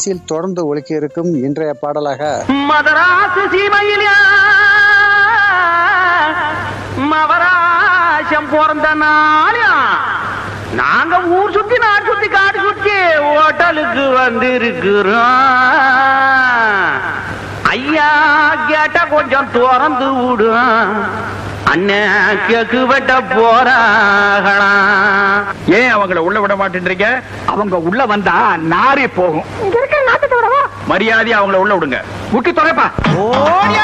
நிகழ்ச்சியில் தொடர்ந்து ஒலிக்க இருக்கும் இன்றைய பாடலாக மதராசு சீமையிலா மவராசம் பிறந்த நாளா நாங்க ஊர் சுத்தி நாடு சுத்தி காடு சுத்தி ஹோட்டலுக்கு வந்திருக்கிறோம் ஐயா கேட்ட கொஞ்சம் திறந்து விடும் அண்ணன் கேக்கு வெட்ட போறாங்களா ஏன் அவங்கள உள்ள விட மாட்டேன்றீங்க அவங்க உள்ள வந்தா நாரே போகும் மரியாதையா அவங்கள உள்ள விடுங்க முட்டி தொலைப்பா